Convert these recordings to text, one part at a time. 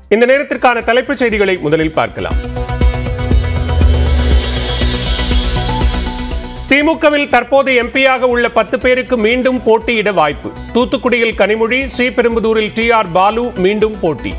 இந்த நேரத்திற்கான தலைப்புச் செய்திகளை முதலில் பார்க்கலாம் திமுகவில் தற்போது எம்பியாக உள்ள பத்து பேருக்கு மீண்டும் போட்டியிட வாய்ப்பு தூத்துக்குடியில் கனிமொழி ஸ்ரீபெரும்புதூரில் டி ஆர் பாலு மீண்டும் போட்டி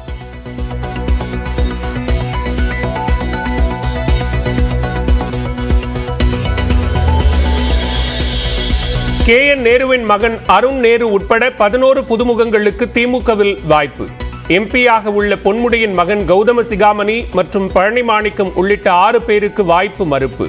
கே என் நேருவின் மகன் அருண் நேரு உட்பட பதினோரு புதுமுகங்களுக்கு திமுகவில் வாய்ப்பு எம்பியாக உள்ள பொன்முடியின் மகன் கௌதம சிகாமணி மற்றும் பழனி மாணிக்கம் உள்ளிட்ட ஆறு பேருக்கு வாய்ப்பு மறுப்பு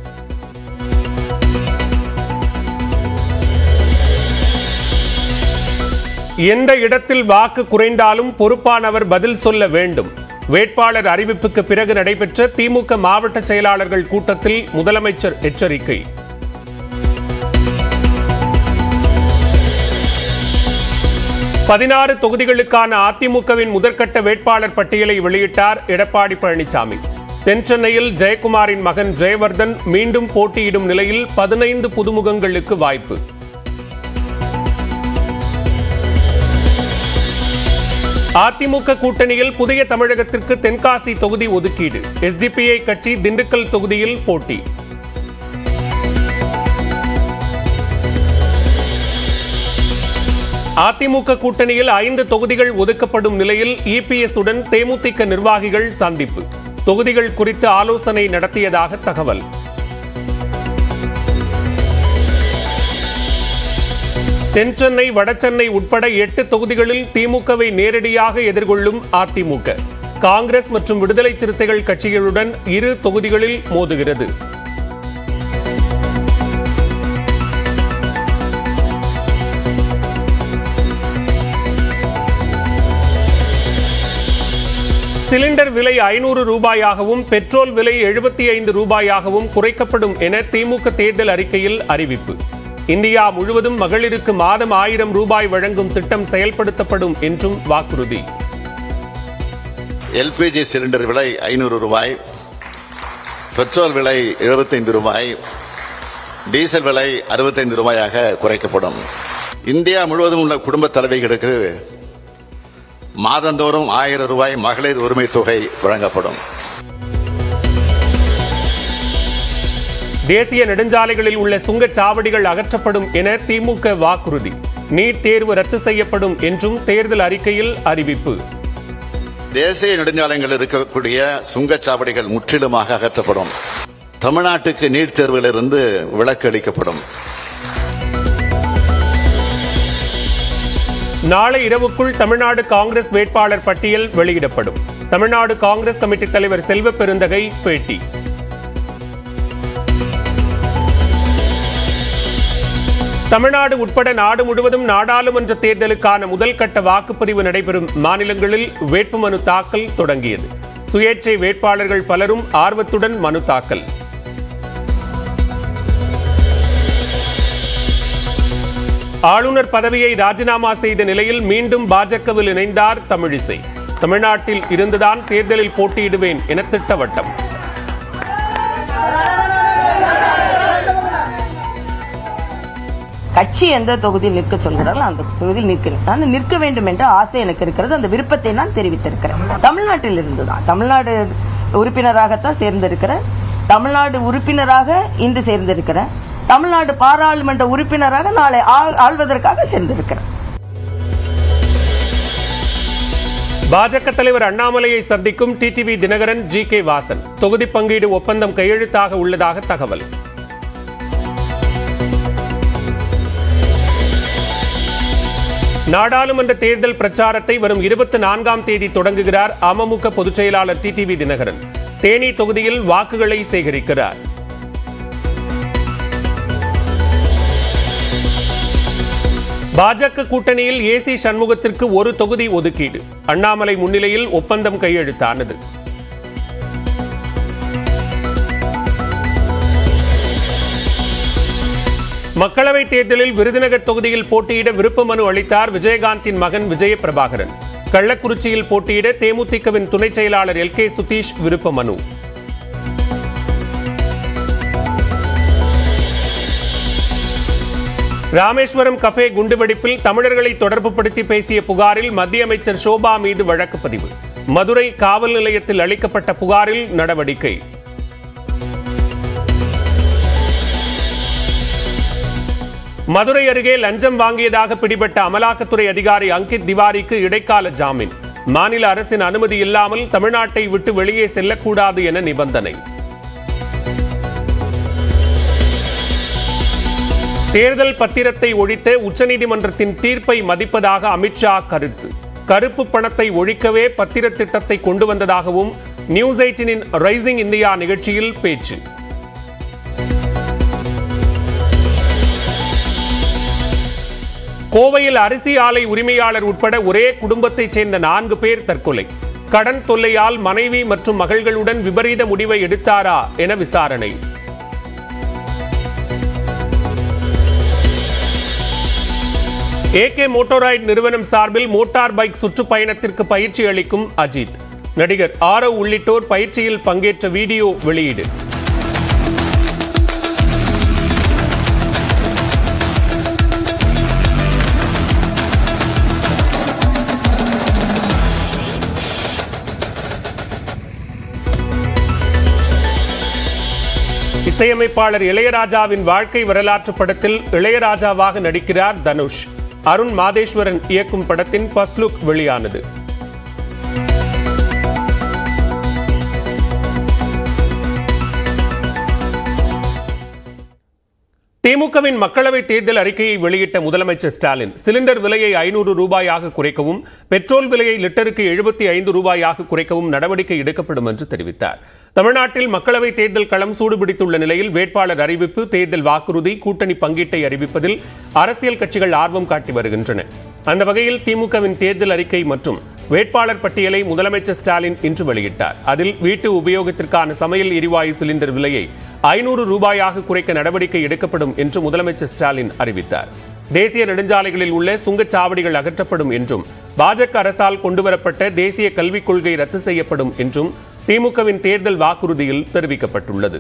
எந்த இடத்தில் வாக்கு குறைந்தாலும் பொறுப்பானவர் பதில் சொல்ல வேண்டும் வேட்பாளர் அறிவிப்புக்கு பிறகு நடைபெற்ற திமுக மாவட்ட செயலாளர்கள் கூட்டத்தில் முதலமைச்சர் எச்சரிக்கை பதினாறு தொகுதிகளுக்கான அதிமுகவின் முதற்கட்ட வேட்பாளர் பட்டியலை வெளியிட்டார் எடப்பாடி பழனிசாமி தென் சென்னையில் ஜெயக்குமாரின் மகன் ஜெயவர்தன் மீண்டும் போட்டியிடும் நிலையில் பதினைந்து புதுமுகங்களுக்கு வாய்ப்பு அதிமுக கூட்டணியில் புதிய தமிழகத்திற்கு தென்காசி தொகுதி ஒதுக்கீடு எஸ்டிபிஐ கட்சி திண்டுக்கல் தொகுதியில் போட்டி அதிமுக கூட்டணியில் ஐந்து தொகுதிகள் ஒதுக்கப்படும் நிலையில் இபிஎஸ் உடன் தேமுதிக நிர்வாகிகள் சந்திப்பு தொகுதிகள் குறித்து ஆலோசனை நடத்தியதாக தகவல் தென்சென்னை வடசென்னை உட்பட எட்டு தொகுதிகளில் திமுகவை நேரடியாக எதிர்கொள்ளும் அதிமுக காங்கிரஸ் மற்றும் விடுதலை சிறுத்தைகள் கட்சிகளுடன் இரு தொகுதிகளில் மோதுகிறது சிலிண்டர் விலை ஐநூறு ரூபாயாகவும் பெட்ரோல் விலை எழுபத்தி ஐந்து ரூபாயாகவும் குறைக்கப்படும் என திமுக தேர்தல் அறிக்கையில் அறிவிப்பு இந்தியா முழுவதும் மகளிருக்கு மாதம் ஆயிரம் ரூபாய் வழங்கும் திட்டம் செயல்படுத்தப்படும் என்றும் வாக்குறுதி எல்பிஜி சிலிண்டர் விலை ஐநூறு ரூபாய் பெட்ரோல் விலை எழுபத்தைந்து ரூபாய் டீசல் விலை அறுபத்தைந்து ரூபாயாக குறைக்கப்படும் இந்தியா முழுவதும் உள்ள குடும்ப தலைவிகளுக்கு மாதந்தோறும் ஆயிரம் ரூபாய் மகளிர் உரிமை தொகை வழங்கப்படும் தேசிய நெடுஞ்சாலைகளில் உள்ள சுங்கச் சாவடிகள் அகற்றப்படும் என திமுக வாக்குறுதி நீட் தேர்வு ரத்து செய்யப்படும் என்றும் தேர்தல் அறிக்கையில் அறிவிப்பு தேசிய நெடுஞ்சாலைகளில் இருக்கக்கூடிய சுங்கச்சாவடிகள் முற்றிலுமாக அகற்றப்படும் தமிழ்நாட்டுக்கு நீட் தேர்விலிருந்து விலக்கு அளிக்கப்படும் நாளை இரவுக்குள் தமிழ்நாடு காங்கிரஸ் வேட்பாளர் பட்டியல் வெளியிடப்படும் தமிழ்நாடு காங்கிரஸ் கமிட்டி தலைவர் செல்வ பெருந்தகை பேட்டி தமிழ்நாடு உட்பட நாடு முழுவதும் நாடாளுமன்ற தேர்தலுக்கான முதல் கட்ட வாக்குப்பதிவு நடைபெறும் மாநிலங்களில் வேட்புமனு தாக்கல் தொடங்கியது சுயேட்சை வேட்பாளர்கள் பலரும் ஆர்வத்துடன் மனு தாக்கல் ஆளுநர் பதவியை ராஜினாமா செய்த நிலையில் மீண்டும் பாஜகவில் இணைந்தார் தமிழிசை தமிழ்நாட்டில் இருந்துதான் தேர்தலில் போட்டியிடுவேன் என திட்டவட்டம் கட்சி எந்த தொகுதியில் நிற்க சொல்கிறார்களோ அந்த தொகுதியில் நிற்கிறேன் நான் நிற்க வேண்டும் என்ற ஆசை எனக்கு இருக்கிறது அந்த விருப்பத்தை நான் தெரிவித்திருக்கிறேன் தமிழ்நாட்டில் இருந்துதான் தமிழ்நாடு உறுப்பினராகத்தான் சேர்ந்திருக்கிறேன் தமிழ்நாடு உறுப்பினராக இன்று சேர்ந்திருக்கிறேன் தமிழ்நாடு பாராளுமன்ற உறுப்பினராக நாளை ஆள்- ஆள்வதற்காக சேர்ந்திருக்கிறேன் பாஜக தலைவர் அண்ணாமலையை சந்திக்கும் TTV Dhinakaran G K Vasan தொகுதி பங்கீடு ஒப்பந்தம் கையெழுத்தாக உள்ளதாக தகவல் நாடாளுமன்ற தேர்தல் பிரச்சாரத்தை வரும் இருபத்தி நான்காம் தேதி தொடங்குகிறார் அமமுக பொதுச் செயலாளர் டிடிவி தினகரன் தேனி தொகுதியில் வாக்குகளை சேகரிக்கிறார் பாஜக கூட்டணியில் ஏசி சண்முகத்திற்கு ஒரு தொகுதி ஒதுக்கீடு அண்ணாமலை முன்னிலையில் ஒப்பந்தம் கையெழுத்தானது மக்களவைத் தேர்தலில் விருதுநகர் தொகுதியில் போட்டியிட விருப்ப மனு அளித்தார் விஜயகாந்தின் மகன் விஜய பிரபாகரன் கள்ளக்குறிச்சியில் போட்டியிட தேமுதிகவின் துணை செயலாளர் எல் கே சுதீஷ் விருப்ப மனு ராமேஸ்வரம் கஃபே குண்டுவெடிப்பில் தமிழர்களை தொடர்புபடுத்தி பேசிய புகாரில் மத்திய அமைச்சர் சோபா மீது வழக்கு பதிவு மதுரை காவல் நிலையத்தில் அளிக்கப்பட்ட புகாரில் நடவடிக்கை மதுரை அருகே லஞ்சம் வாங்கியதாக பிடிபட்ட அமலாக்கத்துறை அதிகாரி அங்கித் திவாரிக்கு இடைக்கால ஜாமீன் மாநில அரசின் அனுமதி இல்லாமல் தமிழ்நாட்டை விட்டு வெளியே செல்லக்கூடாது என நிபந்தனை தேர்தல் பத்திரத்தை ஒழித்த உச்சநீதிமன்றத்தின் தீர்ப்பை மதிப்பதாக அமித்ஷா கருத்து கருப்பு பணத்தை ஒழிக்கவே பத்திர திட்டத்தை கொண்டு வந்ததாகவும் நியூஸ் எயிட்டினின் ரைசிங் இந்தியா நிகழ்ச்சியில் பேச்சு கோவையில் அரிசி ஆலை உரிமையாளர் உட்பட ஒரே குடும்பத்தைச் சேர்ந்த நான்கு பேர் தற்கொலை கடன் தொல்லையால் மனைவி மற்றும் மகள்களுடன் விபரீத முடிவை எடுத்தாரா என விசாரணை ஏகே மோட்டோரைட் நிறுவனம் சார்பில் மோட்டார் பைக் சுற்றுப்பயணத்திற்கு பயிற்சி அளிக்கும் அஜித் நடிகர் ஆரவ் உள்ளிட்டோர் பயிற்சியில் பங்கேற்ற வீடியோ வெளியீடு இசையமைப்பாளர் இளையராஜாவின் வாழ்க்கை வரலாற்று படத்தில் இளையராஜாவாக நடிக்கிறார் தனுஷ் அருண் மாதேஸ்வரன் இயக்கும் படத்தின் ஃபர்ஸ்ட் லுக் வெளியானது திமுகவின் மக்களவை தேர்தல் அறிக்கையை வெளியிட்ட முதலமைச்சர் ஸ்டாலின் சிலிண்டர் விலையை ஐநூறு ரூபாயாக குறைக்கவும் பெட்ரோல் விலையை லிட்டருக்கு எழுபத்தி ஐந்து ரூபாயாக குறைக்கவும் நடவடிக்கை எடுக்கப்படும் என்று தெரிவித்தார் தமிழ்நாட்டில் மக்களவை தேர்தல் களம் சூடுபிடித்துள்ள நிலையில் வேட்பாளர் அறிவிப்பு தேர்தல் வாக்குறுதி கூட்டணி பங்கீட்டை அறிவிப்பதில் அரசியல் கட்சிகள் ஆர்வம் காட்டி வருகின்றன அந்த வகையில் திமுகவின் தேர்தல் அறிக்கை மற்றும் வேட்பாளர் பட்டியலை முதலமைச்சர் ஸ்டாலின் இன்று வெளியிட்டார் அதில் வீட்டு உபயோகத்திற்கான சமையல் எரிவாயு சிலிண்டர் விலையை ஐநூறு ரூபாயாக குறைக்க நடவடிக்கை எடுக்கப்படும் என்று முதலமைச்சர் ஸ்டாலின் அறிவித்தார் தேசிய நெடுஞ்சாலைகளில் உள்ள சுங்கச்சாவடிகள் அகற்றப்படும் என்றும் பாஜக அரசால் கொண்டுவரப்பட்ட தேசிய கல்விக் கொள்கை ரத்து செய்யப்படும் என்றும் திமுகவின் தேர்தல் வாக்குறுதியில் தெரிவிக்கப்பட்டுள்ளது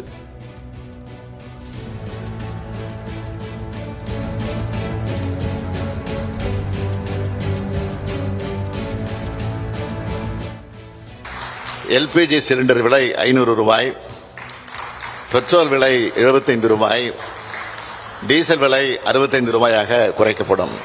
எல்பிஜி சிலிண்டர் விலை ஐநூறு ரூபாய் பெட்ரோல் விலை எழுபத்தைந்து ரூபாய் டீசல் விலை அறுபத்தைந்து ரூபாயாக குறைக்கப்படும்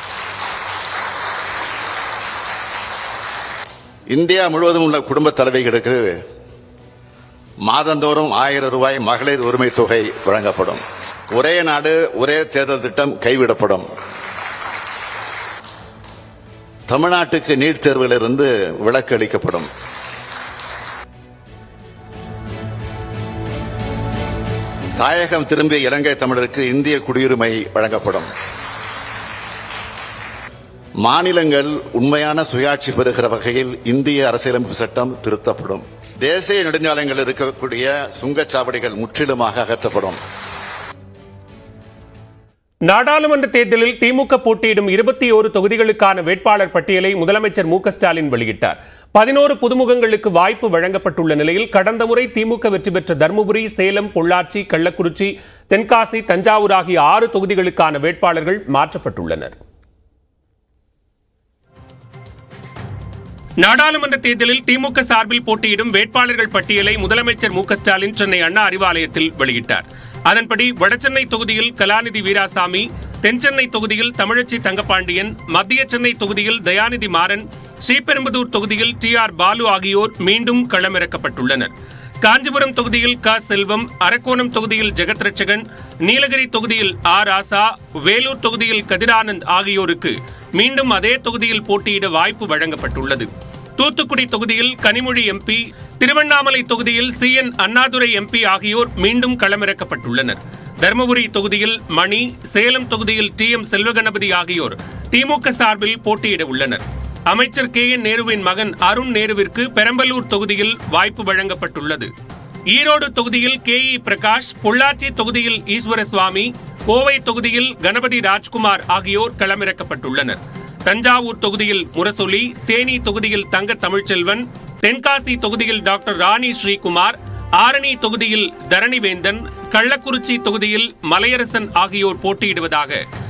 இந்தியா முழுவதும் உள்ள குடும்ப தலைவிகளுக்கு மாதந்தோறும் ஆயிரம் ரூபாய் மகளிர் உரிமை தொகை வழங்கப்படும் ஒரே நாடு ஒரே தேர்தல் திட்டம் கைவிடப்படும் தமிழ்நாட்டுக்கு நீட் தேர்விலிருந்து விலக்கு அளிக்கப்படும் தாயகம் திரும்பிய இலங்கை தமிழருக்கு இந்திய குடியுரிமை வழங்கப்படும் மாநிலங்கள் உண்மையான சுயாட்சி பெறுகிற வகையில் இந்திய அரசியலமைப்பு சட்டம் திருத்தப்படும் தேசிய நெடுஞ்சாலைகளில் இருக்கக்கூடிய சுங்கச்சாவடிகள் முற்றிலுமாக அகற்றப்படும் நாடாளுமன்ற தேர்தலில் திமுக போட்டியிடும் இருபத்தி ஓரு தொகுதிகளுக்கான வேட்பாளர் பட்டியலை முதலமைச்சர் மு க ஸ்டாலின் வெளியிட்டார் பதினோரு புதுமுகங்களுக்கு வாய்ப்பு வழங்கப்பட்டுள்ள நிலையில் கடந்த முறை திமுக வெற்றி பெற்ற தருமபுரி சேலம் பொள்ளாச்சி கள்ளக்குறிச்சி தென்காசி தஞ்சாவூர் ஆகிய ஆறு தொகுதிகளுக்கான வேட்பாளர்கள் மாற்றப்பட்டுள்ளனர் நாடாளுமன்ற தேர்தலில் திமுக சார்பில் போட்டியிடும் வேட்பாளர்கள் பட்டியலை முதலமைச்சர் மு க ஸ்டாலின் சென்னை அண்ணா அறிவாலயத்தில் வெளியிட்டார் அதன்படி வடசென்னை தொகுதியில் கலாநிதி வீராசாமி தென்சென்னை தொகுதியில் தமிழச்சி தங்கப்பாண்டியன் மத்திய சென்னை தொகுதியில் தயாநிதி மாறன் ஸ்ரீபெரும்புதூர் தொகுதியில் டி ஆர் பாலு ஆகியோர் மீண்டும் களமிறக்கப்பட்டுள்ளனர் காஞ்சிபுரம் தொகுதியில் க செல்வம் அரக்கோணம் தொகுதியில் ஜெகத் ரட்சகன் நீலகிரி தொகுதியில் ஆர் ஆசா வேலூர் தொகுதியில் கதிரானந்த் ஆகியோருக்கு மீண்டும் அதே தொகுதியில் போட்டியிட வாய்ப்பு வழங்கப்பட்டுள்ளது தூத்துக்குடி தொகுதியில் கனிமொழி எம்பி திருவண்ணாமலை தொகுதியில் சி என் அண்ணாதுரை எம்பி ஆகியோர் மீண்டும் களமிறக்கப்பட்டுள்ளனர் தருமபுரி தொகுதியில் மணி சேலம் தொகுதியில் டி எம் செல்வகணபதி ஆகியோர் திமுக சார்பில் போட்டியிட உள்ளனர் அமைச்சர் கே என் நேருவின் மகன் அருண் நேருவிற்கு பெரம்பலூர் தொகுதியில் வாய்ப்பு வழங்கப்பட்டுள்ளது ஈரோடு தொகுதியில் கே இ பிரகாஷ் பொள்ளாச்சி தொகுதியில் ஈஸ்வரசுவாமி கோவை தொகுதியில் கணபதி ராஜ்குமார் ஆகியோர் களமிறக்கப்பட்டுள்ளனர் தஞ்சாவூர் தொகுதியில் முரசொலி தேனி தொகுதியில் தங்க தமிழ்ச்செல்வன் தென்காசி தொகுதியில் டாக்டர் ராணி ஸ்ரீகுமார் ஆரணி தொகுதியில் தரணிவேந்தன் கள்ளக்குறிச்சி தொகுதியில் மலையரசன் ஆகியோர் போட்டியிடுவதாக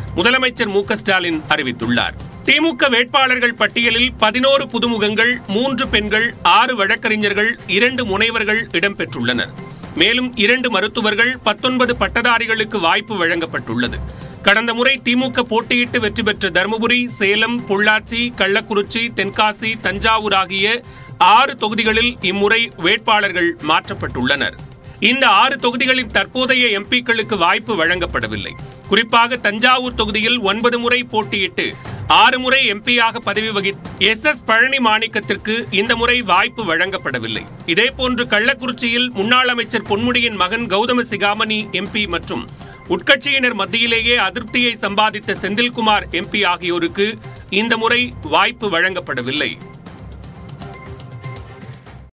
முதலமைச்சர் மு க ஸ்டாலின் அறிவித்துள்ளார் திமுக வேட்பாளர்கள் பட்டியலில் பதினோரு புதுமுகங்கள் மூன்று பெண்கள் ஆறு வழக்கறிஞர்கள் இரண்டு முனைவர்கள் இடம்பெற்றுள்ளனர் மேலும் இரண்டு மருத்துவர்கள் பத்தொன்பது பட்டதாரிகளுக்கு வாய்ப்பு வழங்கப்பட்டுள்ளது கடந்த முறை திமுக போட்டியிட்டு வெற்றி பெற்ற தருமபுரி சேலம் பொள்ளாச்சி கள்ளக்குறிச்சி தென்காசி தஞ்சாவூர் ஆகிய ஆறு தொகுதிகளில் இம்முறை வேட்பாளர்கள் மாற்றப்பட்டுள்ளனர் இந்த ஆறு தொகுதிகளின் தற்போதைய எம்பிக்களுக்கு வாய்ப்பு வழங்கப்படவில்லை குறிப்பாக தஞ்சாவூர் தொகுதியில் ஒன்பது முறை போட்டியிட்டு ஆறு முறை எம்பியாக பதவி வகித்த எஸ் எஸ் பழனி மாணிக்கத்திற்கு இந்த முறை வாய்ப்பு வழங்கப்படவில்லை இதேபோன்று கள்ளக்குறிச்சியில் முன்னாள் அமைச்சர் பொன்முடியின் மகன் கௌதம சிகாமணி எம்பி மற்றும் உட்கட்சியினர் மத்தியிலேயே அதிருப்தியை சம்பாதித்த செந்தில்குமார் எம்பி ஆகியோருக்கு இந்த முறை வாய்ப்பு வழங்கப்படவில்லை